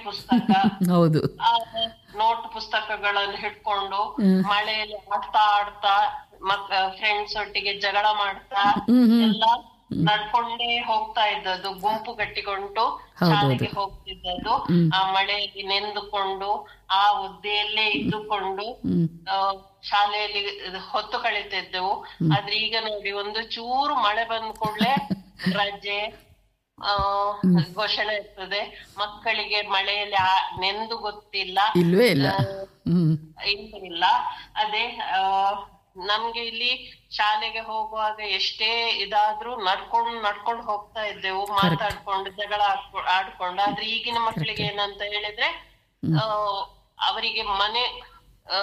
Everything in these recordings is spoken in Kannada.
ಪುಸ್ತಕ ಹೌದು ಆ ನೋಟ್ ಪುಸ್ತಕಗಳನ್ನು ಹಿಡ್ಕೊಂಡು ಮಳೆಯಲ್ಲಿ ಆಡ್ತಾ ಆಡ್ತಾ ಮಕ್ ಫ್ರೆಂಡ್ಸ್ ಒಟ್ಟಿಗೆ ಜಗಳ ಮಾಡ್ತಾ ಎಲ್ಲ ನಡ್ಕೊಂಡೇ ಹೋಗ್ತಾ ಇದ್ದದ್ದು ಗುಂಪು ಕಟ್ಟಿಕೊಂಡು ಶಾಲೆಗೆ ಹೋಗ್ತಿದ್ದದ್ದು ಆ ಮಳೆಯಲ್ಲಿ ನೆಂದುಕೊಂಡು ಆ ಒದ್ದೆಯಲ್ಲೇ ಇದ್ದುಕೊಂಡು ಆ, ಶಾಲೆಯಲ್ಲಿ ಹೊತ್ತು ಕಳೀತಿದ್ದೆವು ಆದ್ರೆ ಈಗ ನೋಡಿ ಒಂದು ಚೂರು ಮಳೆ ಬಂದ ಕೂಡ್ಲೆ ರಜೆ ಆ ಘೋಷಣೆ ಇರ್ತದೆ ಮಕ್ಕಳಿಗೆ ಮಳೆಯಲ್ಲಿ ಆ- ನೆಂದು ಗೊತ್ತಿಲ್ಲ ಇಲ್ವೇ ಇಲ್ಲ ಹ್ಮ್ ಇಲ್ಲ ಇಲ್ಲ ಅದೇ ಆ ನಮ್ಗೆ ಇಲ್ಲಿ ಶಾಲೆಗೆ ಹೋಗುವಾಗ ಎಷ್ಟೇ ಇದಾದ್ರೂ ನಡ್ಕೊಂಡು ನಡ್ಕೊಂಡು ಹೋಗ್ತಾ ಇದ್ದೆವು ಮಾತಾಡ್ಕೊಂಡು ಜಗಳ ಆಡ್ಕೊ- ಆಡ್ಕೊಂಡು ಆದ್ರೆ ಈಗಿನ ಮಕ್ಕಳಿಗೆ ಏನಂತ ಹೇಳಿದ್ರೆ ಆ ಅವರಿಗೆ ಮನೆ ಆ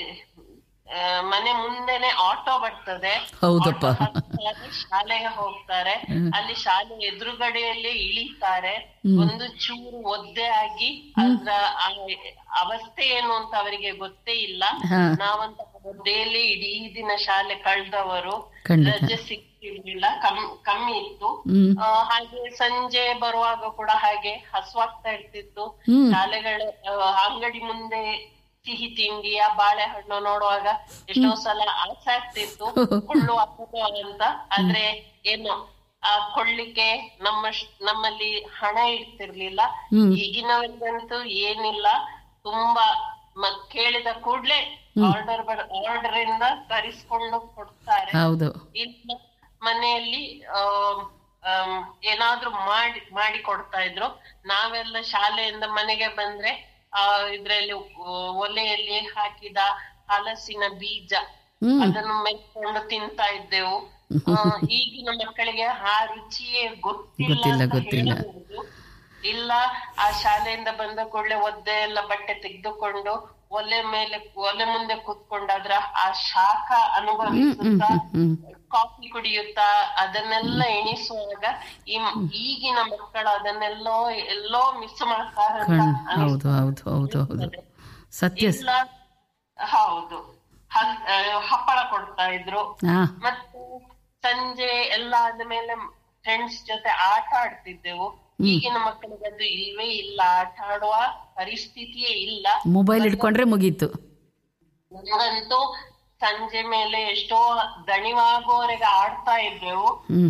ಆ, ಮನೆ ಮುಂದೆನೆ ಆಟೋ ಬರ್ತದೆ ಹೌದಪ್ಪ. ಆಟೋ ಹತ್ತಾರೆ, ಶಾಲೆಗೆ ಹೋಗ್ತಾರೆ ಅಲ್ಲಿ ಶಾಲೆ ಎದುರುಗಡೆಯಲ್ಲೇ ಇಳಿತಾರೆ ಒಂದು ಚೂರು ಒದ್ದೆ ಆಗಿ ಅದ್ರ ಆ ಅವಸ್ಥೆ ಏನು ಅಂತ ಅವರಿಗೆ ಗೊತ್ತೇ ಇಲ್ಲ ಹಾ. ನಾವಂತ ಒದ್ದೆಯಲ್ಲಿ ಇಡೀ ದಿನ ಶಾಲೆ ಕಳೆದವರು ಖಂಡಿತ. ರಜೆ ಸಿಕ್ತಿರ್ಲಿಲ್ಲ ಕಮ್ಮಿ ಕಮ್ಮಿ ಇತ್ತು ಹ್ಮ್ ಆ, ಹಾಗೆ ಸಂಜೆ ಬರುವಾಗ ಕೂಡ ಹಾಗೆ ಹಸುವಾಗ್ತಾ ಇರ್ತಿತ್ತು ಹ್ಮ್. ಶಾಲೆಗಳ ಆ, ಅಂಗಡಿ ಮುಂದೆ ಸಿಹಿ ತಿಂಡಿಯ ಬಾಳೆಹಣ್ಣು ನೋಡುವಾಗ ಎಷ್ಟೋ ಸಲ ಆಸೆ ಆಗ್ತಿತ್ತು ಕೊಳ್ಳುವ ಅಂತ ಆದ್ರೆ ಏನು ಆ ಕೊಳ್ಳಿಕ್ಕೆ ನಮ್ಮ ನಮ್ಮಲ್ಲಿ ಹಣ ಇಡ್ತಿರ್ಲಿಲ್ಲ ಈಗಿನವರಿಗಂತೂ ಏನಿಲ್ಲ ತುಂಬಾ ಮ- ಕೇಳಿದ ಕೂಡ್ಲೆ ಆರ್ಡರ್ ಆರ್ಡರ್ ಇಂದ ತರಿಸ್ಕೊಂಡು ಕೊಡ್ತಾರೆ ಹೌದು ಇಲ್ಲ ಮನೆಯಲ್ಲಿ ಆಮ್, ಆಮ್, ಏನಾದ್ರೂ ಮಾಡಿ ಮಾಡಿ ಕೊಡ್ತಾ ಇದ್ರು ನಾವೆಲ್ಲ ಶಾಲೆಯಿಂದ ಮನೆಗೆ ಬಂದ್ರೆ ಆ ಇದ್ರಲ್ಲಿ ಒ- ಒಲೆಯಲ್ಲಿ ಹಾಕಿದ ಹಲಸಿನ ಬೀಜ ಅದನ್ನು ಮೆತ್ಕೊಂಡು ತಿಂತಾ ಇದ್ದೆವು ಆ, ಈಗಿನ ಮಕ್ಕಳಿಗೆ ಆ ರುಚಿಯೇ ಗೊತ್ತಿಲ್ಲ ಗೊತ್ತಿಲ್ಲ, ಅಂತ ಗೊತ್ತಿಲ್ಲ. ಹೇಳಬಹುದು. ಇಲ್ಲ ಆ ಶಾಲೆಯಿಂದ ಬಂದ ಕೂಡಲೇ ಒದ್ದೆ ಎಲ್ಲ ಬಟ್ಟೆ ತೆಗೆದುಕೊಂಡು ಒಲೆ ಮೇಲೆ ಒಲೆ ಮುಂದೆ ಕೂತ್ಕೊಂಡಾದ್ರ ಆ ಶಾಖ ಅನುಭವಿಸುತ್ತಾ ಕಾಫಿ ಕುಡಿಯುತ್ತಾ ಅದನ್ನೆಲ್ಲ ಎಣಿಸುವಾಗ ಈ ಮ್- ಈಗಿನ ಮಕ್ಕಳು ಅದನ್ನೆಲ್ಲೋ ಎಲ್ಲೋ ಮಿಸ್ ಮಾಡ್ತಾರೆ ಅಂತ ಕಣ್ ಅನಿಸ್ತದೆ. ಹೌದು ಹೌದು ಹೌದು ಹೌದು ಸತ್ಯ ಸ- ಇಲ್ಲ ಹೌದು ಹಲ್- ಆ, ಹಪ್ಪಳ ಕೊಡ್ತಾ ಇದ್ರು ಹಾ ಮತ್ತು ಸಂಜೆ ಎಲ್ಲ ಆದ್ಮೇಲೆ ಫ್ರೆಂಡ್ಸ್ ಜೊತೆ ಆಟ ಆಡ್ತಿದ್ದೆವು ಈಗಿನ ಮಕ್ಕಳಿಗೆ ಅದು ಇಲ್ವೇ ಇಲ್ಲ ಆಟ ಆಡುವ ಪರಿಸ್ಥಿತಿಯೇ ಇಲ್ಲ ಮೊಬೈಲ್ ಇಟ್ಕೊಂಡ್ರೆ ಮುಗೀತು ನಮಗಂತೂ ಸಂಜೆ ಮೇಲೆ ಎಷ್ಟೋ ದಣಿವಾಗುವವರೆಗೆ ಆಡ್ತಾ ಇದ್ದೆವು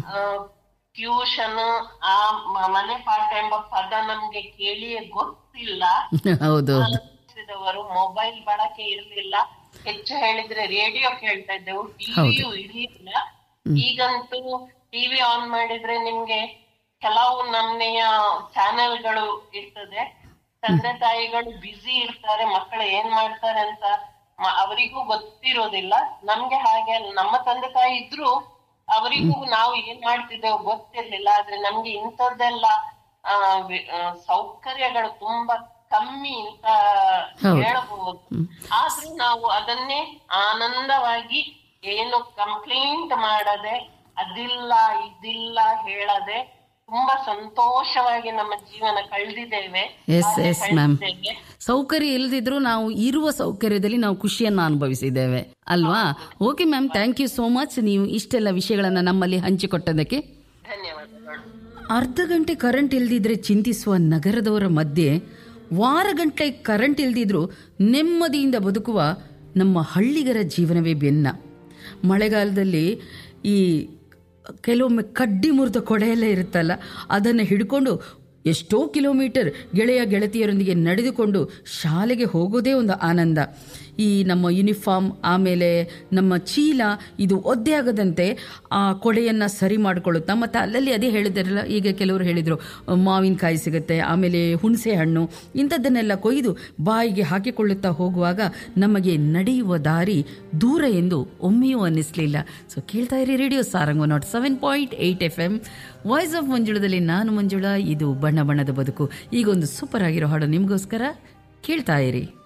ಟ್ಯೂಷನ್ ಆ ಮ- ಮನೆ ಪಾಠ ಎಂಬ ಪದ ನಮ್ಗೆ ಕೇಳಿಯೇ ಗೊತ್ತಿಲ್ಲ ಹೌದು ಹೌದು ಕಲಿಸಿದವರು ಮೊಬೈಲ್ ಬಳಕೆ ಇರ್ಲಿಲ್ಲ ಹೆಚ್ಚು ಹೇಳಿದ್ರೆ ರೇಡಿಯೋ ಕೇಳ್ತಾ ಇದ್ದೆವು ಟಿವಿಯು ಇರ್ಲಿಲ್ಲ ಈಗಂತೂ ಟಿವಿ ಆನ್ ಮಾಡಿದ್ರೆ ನಿಮ್ಗೆ ಕೆಲವು ನಮ್ನೆಯ ಚಾನೆಲ್ಗಳು ಇರ್ತದೆ ತಂದೆ ತಾಯಿಗಳು ಬ್ಯುಸಿ ಇರ್ತಾರೆ ಮಕ್ಕಳು ಏನ್ ಮಾಡ್ತಾರೆ ಅಂತ ಮ- ಅವರಿಗೂ ಗೊತ್ತಿರೋದಿಲ್ಲ ನಮ್ಗೆ ಹಾಗೆ ಅಲ್ಲ. ನಮ್ಮ ತಂದೆ ತಾಯಿ ಇದ್ರು ಅವರಿಗೂ ನಾವು ಏನ್ ಮಾಡ್ತಿದ್ದೇವೆ ಗೊತ್ತಿರ್ಲಿಲ್ಲ ಆದ್ರೆ ನಮ್ಗೆ ಇಂಥದ್ದೆಲ್ಲ ಆ, ವಿ- ಆ, ಸೌಕರ್ಯಗಳು ತುಂಬಾ ಕಮ್ಮಿ ಅಂತ ಹೌದು. ಹೇಳಬಹುದು ಆದ್ರೂ ನಾವು ಅದನ್ನೇ ಆನಂದವಾಗಿ ಏನು ಕಂಪ್ಲೇಂಟ್ ಮಾಡದೆ ಅದಿಲ್ಲ ಇದಿಲ್ಲ ಹೇಳದೆ ತುಂಬಾ ಸಂತೋಷವಾಗಿ ನಮ್ಮ ಜೀವನ ಕಳೆದಿದ್ದೇವೆ ಎಸ್ ಹಾಗೆ ಎಸ್ ಮ್ಯಾಮ್ ಕಳ್ದಿದ್ದೇವೆ. ಸೌಕರ್ಯ ಇಲ್ಲದಿದ್ರು ನಾವು ಇರುವ ಸೌಕರ್ಯದಲ್ಲಿ ನಾವು ಖುಷಿಯನ್ನು ಅನುಭವಿಸಿದ್ದೇವೆ ಅಲ್ವಾ okay ma'am thank you so much ನೀವು ಇಷ್ಟೆಲ್ಲ ವಿಷಯಗಳನ್ನು ನಮ್ಮಲ್ಲಿ ಹಂಚಿಕೊಟ್ಟದಕ್ಕೆ ಧನ್ಯವಾದಗಳು ಅರ್ಧ ಗಂಟೆ ಕರೆಂಟ್ ಇಲ್ದಿದ್ರೆ ಚಿಂತಿಸುವ ನಗರದವರ ಮಧ್ಯೆ ವಾರ ಗಂಟೆ ಕರೆಂಟ್ ಇಲ್ದಿದ್ರು ನೆಮ್ಮದಿಯಿಂದ ಬದುಕುವ ನಮ್ಮ ಹಳ್ಳಿಗರ ಜೀವನವೇ ಬೆನ್ನ ಮಳೆಗಾಲದಲ್ಲಿ ಈ ಕೆಲವೊಮ್ಮೆ ಕಡ್ಡಿ ಮುರಿದ ಕೊಡೆಯೆಲ್ಲ ಇರುತ್ತಲ್ಲ ಅದನ್ನು ಹಿಡ್ಕೊಂಡು ಎಷ್ಟೋ ಕಿಲೋಮೀಟರ್ ಗೆಳೆಯ ಗೆಳತಿಯರೊಂದಿಗೆ ನಡೆದುಕೊಂಡು ಶಾಲೆಗೆ ಹೋಗೋದೇ ಒಂದು ಆನಂದ ಈ ನಮ್ಮ ಯೂನಿಫಾರ್ಮ್ ಆಮೇಲೆ ನಮ್ಮ ಚೀಲ ಇದು ಒದ್ದೆ ಆಗದಂತೆ ಆ ಕೊಡೆಯನ್ನು ಸರಿ ಮಾಡಿಕೊಳ್ಳುತ್ತಾ ಮತ್ತು ಅಲ್ಲಲ್ಲಿ ಅದೇ ಹೇಳಿದಾರಲ್ಲ ಈಗ ಕೆಲವರು ಹೇಳಿದರು ಮಾವಿನಕಾಯಿ ಸಿಗುತ್ತೆ ಆಮೇಲೆ ಹುಣಸೆ ಹಣ್ಣು ಇಂಥದ್ದನ್ನೆಲ್ಲ ಕೊಯ್ದು ಬಾಯಿಗೆ ಹಾಕಿಕೊಳ್ಳುತ್ತಾ ಹೋಗುವಾಗ ನಮಗೆ ನಡೆಯುವ ದಾರಿ ದೂರ ಎಂದು ಒಮ್ಮೆಯೂ ಅನ್ನಿಸಲಿಲ್ಲ ಸೊ ಕೇಳ್ತಾ ಇರಿ radio Sarang nought seven point eight F M voice of ಮಂಜುಳದಲ್ಲಿ ನಾನು ಮಂಜುಳ ಇದು ಬಣ್ಣ ಬಣ್ಣದ ಬದುಕು ಈಗ ಒಂದು ಸೂಪರ್ ಆಗಿರೋ ಹಾಡು ನಿಮಗೋಸ್ಕರ ಕೇಳ್ತಾ ಇರಿ